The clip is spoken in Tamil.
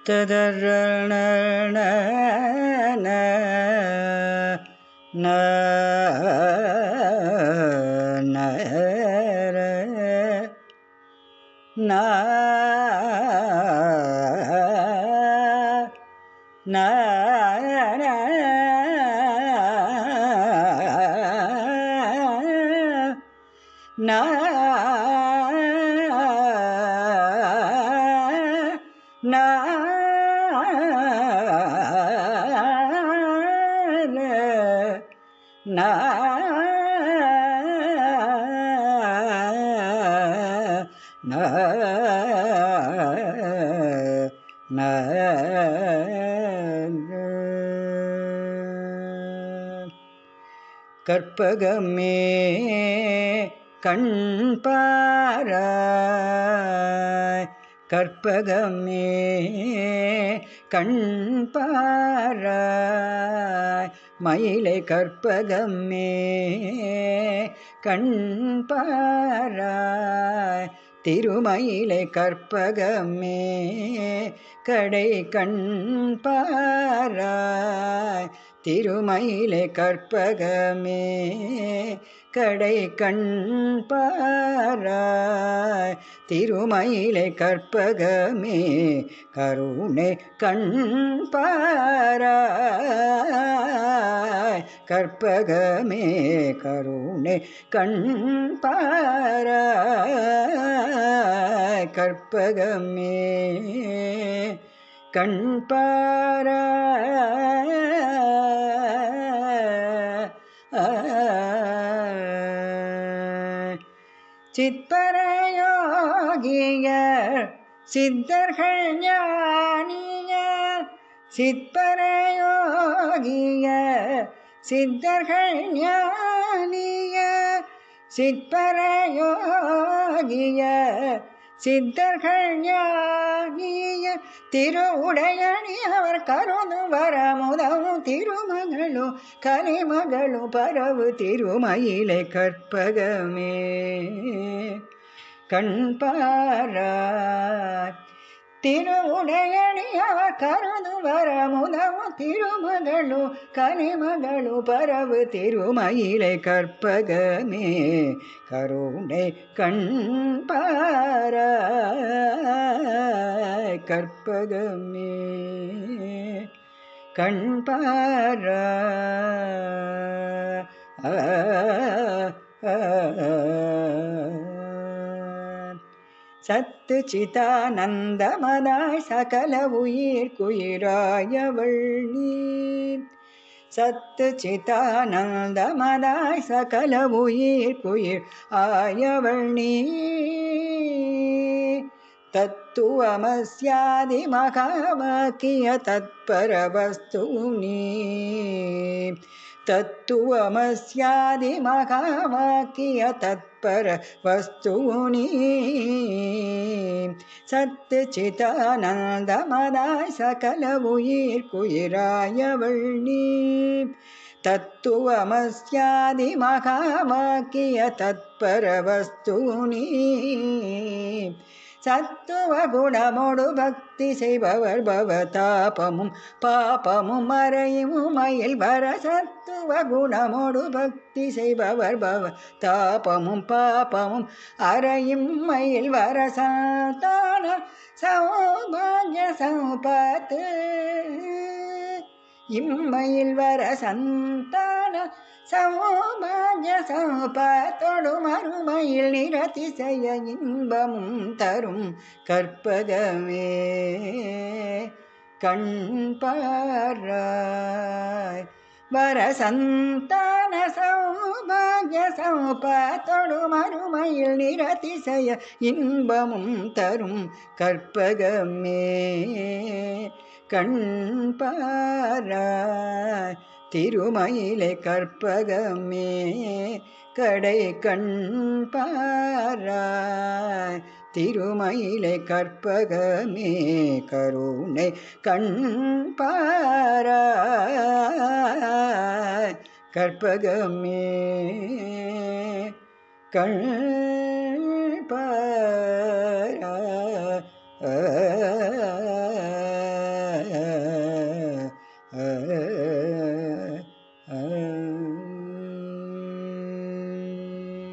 ததரண கற்பகமே கண் பாராய் கற்பகமே கண் பாராய் மயிலை கற்பகமே கண் பாராய் திருமயிலை கற்பகமே கடை கண் பாராய் திருமயிலை கற்பகமே கடை கண் பாராய் திருமயிலை கற்பகமே கருணை கண் பாராய் கற்பகமே கருணை கண் பாராய் கற்பகமே கண் பாராய் சித்பரயோகியர் சித்தர்கள் ஞானியர் சித்பரயோகியர் சித்தர்கள் ஞானியர் சித்பரயோகியர் சித்தர்கள் ஞானிய திருவுடையணி அவர் கருது வரமுதவும் திருமகளும் கனிமகளும் பரவு திருமயிலை கற்பகமே கண் பாராய் திருவுடையணி அவர் கருது வரமுதவும் திருமகளும் கனிமகளும் பரவு திருமயிலை கற்பகமே கருணை கண் பாராய் கற்பகமே கண் பாராய் சத்து சிதானந்தமதாய் சகல உயிர் குயிராயவள் நீர் சத்து சிதானந்தமதாய் சகல உயிர் குயிர் ஆயவள் நீ தத்துவமஸ்யாதி மகாவாக்கிய தத்பரவஸ்து நீ தத்துவமஸ்யாதி மகாவாக்கிய தத்பர வஸ்தூனி சத்து சிதானந்தமதாய் சகல உயிர் குயிராயவள் நீ தத்துவமஸ்யாதி மகாவாக்கிய தத்பர வஸ்தூனி சத்துவ குணமோடு பக்தி செய்பவர் பவதாபமும் பாபமும் மறையும் மயில் வர சத்துவ குணமோடு பக்தி செய்பவர் பவ தாபமும் பாபமும் அறையும் மயில் வர சாத்தான சௌபாகிய சௌபாத்து இம்மையில் வர சந்தான சௌபாகிய சௌபாத்தோடு மறுமையில் நிரதிசய இன்பமும் தரும் கற்பகமே கண் பாராய் வர சந்தான சௌபாகிய சௌபாத்தோடு மறுமையில் நிரதிசய இன்பமும் தரும் கற்பகமே கண் பாராய் திருமயிலை கற்பகமே கடை கண் பாராய் திருமயிலை கற்பகமே கருணை கண் பாராய் கற்பகமே கண் பாராய் ஆ